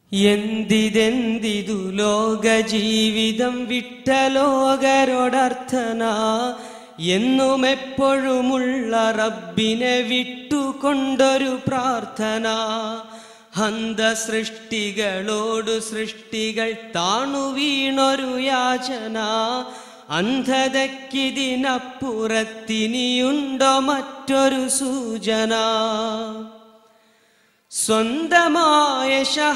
എന്തിതെന്തിതു ലോക ജീവിതം വിട്ടലോകരോടർത്ഥന എന്നും എപ്പോഴുമുള്ള റബ്ബിനെ വിട്ടുകൊണ്ടൊരു പ്രാർത്ഥന ഹന്ത സൃഷ്ടികളോടു സൃഷ്ടികൾ താണു വീണൊരു യാചന അന്ധതയ്ക്കിതിനപ്പുറത്തിനിയുണ്ടോ മറ്റൊരു സൂചന സ്വന്തമായ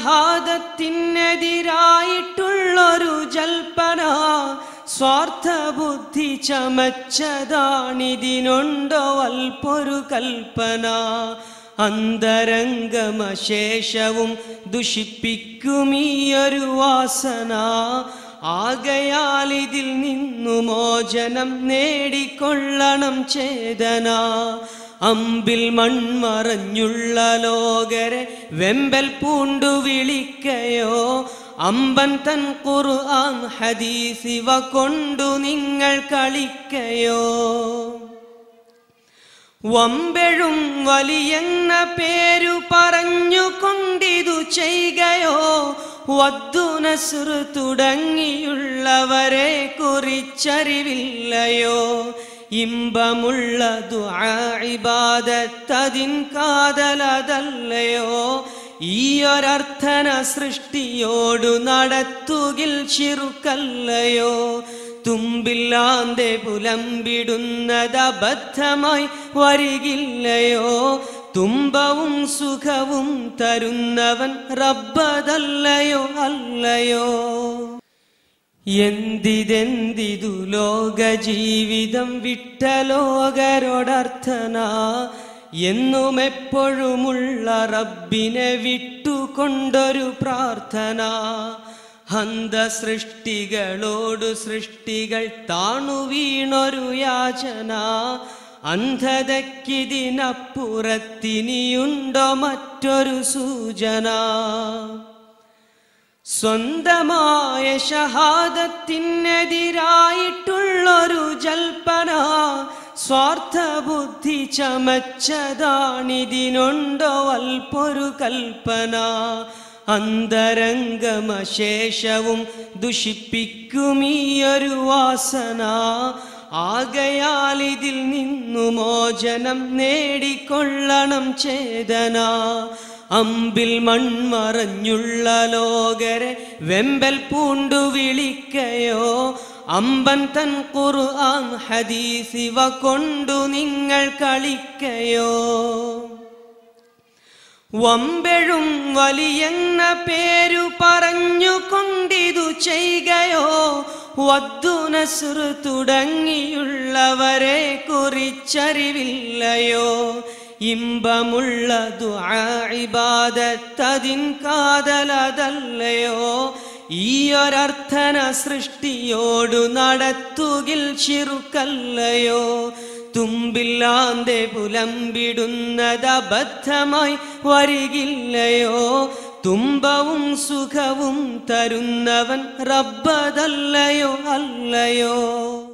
ഷഹാദത്തിനെതിരായിട്ടുള്ളൊരു ജൽപ്പന സ്വാർത്ഥ ബുദ്ധി ചമച്ചതാണിതിനുണ്ടോ അൽപ്പൊരു കൽപ്പന അന്തരംഗമശേഷവും ദുഷിപ്പിക്കുമീയൊരു വാസന ആകയാൽ ഇതിൽ നിന്നു മോചനം നേടിക്കൊള്ളണം ചേതന അമ്പിൽ മൺമറഞ്ഞുള്ള ലോകരെ വെമ്പൽ പൂണ്ടു വിളിക്കയോ അമ്പൻ തൻ ഖുർആൻ ഹദീസിവ കൊണ്ടു നിങ്ങൾ കളിക്കയോ വമ്പെഴും വലിയെന്ന പേരു പറഞ്ഞുകൊണ്ടിതു ചെയ്യുകയോ വദ്ദുനസുർ തുടങ്ങിയുള്ളവരെ കുറിച്ചറിവില്ലയോ ഇമ്പമുള്ള ദുആഇബാദത്തതിൻ കാതലതല്ലയോ ഈയൊരർത്ഥന സൃഷ്ടിയോടു നടത്തുകിൽ ചിറുക്കല്ലയോ തുമ്പില്ലാതെ പുലമ്പിടുന്നത് അബദ്ധമായി വരികില്ലയോ തുമ്പവും സുഖവും തരുന്നവൻ റബ്ബതല്ലയോ അല്ലയോ എന്തിതെന്തിതു ലോക ജീവിതം വിട്ടലോകരോടർത്ഥന എന്നും എപ്പോഴുമുള്ള റബ്ബിനെ വിട്ടുകൊണ്ടൊരു പ്രാർത്ഥന ഹന്ത സൃഷ്ടികളോടു സൃഷ്ടികൾ താണു വീണൊരു യാചന അന്ധതയ്ക്കിതിനപ്പുറത്തിനിയുണ്ടോ മറ്റൊരു സൂചന സ്വന്തമായ ഷഹാദത്തിനെതിരായിട്ടുള്ളൊരു ജൽപ്പന സ്വാർത്ഥ ബുദ്ധി ചമച്ചതാണിതിനുണ്ടോ അൽപ്പൊരു കൽപ്പന അന്തരംഗമശേഷവും ദുഷിപ്പിക്കുമീയൊരു വാസന ആകയാൽ ഇതിൽ നിന്നു മോചനം നേടിക്കൊള്ളണം ചേതന അമ്പിൽ മൺമറഞ്ഞുള്ള ലോകരെ വെമ്പൽ പൂണ്ടു വിളിക്കയോ അമ്പൻ തൻ ഖുർആൻ ഹദീസിവ കൊണ്ടു നിങ്ങൾ കളിക്കയോ വമ്പെഴും വലിയെന്ന പേരു പറഞ്ഞുകൊണ്ടിതു ചെയ്യുകയോ വദ്ദുനസുർ തുടങ്ങിയുള്ളവരെ കുറിച്ചറിവില്ലയോ ഇമ്പമുള്ള ദുആഇബാദത്തതിൻ കാതലതല്ലയോ ഈയൊരർത്ഥന സൃഷ്ടിയോടു നടത്തുകിൽ ചിറുക്കല്ലയോ തുമ്പില്ലാതെ പുലമ്പിടുന്നത് അബദ്ധമായി വരികില്ലയോ തുമ്പവും സുഖവും തരുന്നവൻ റബ്ബതല്ലയോ അല്ലയോ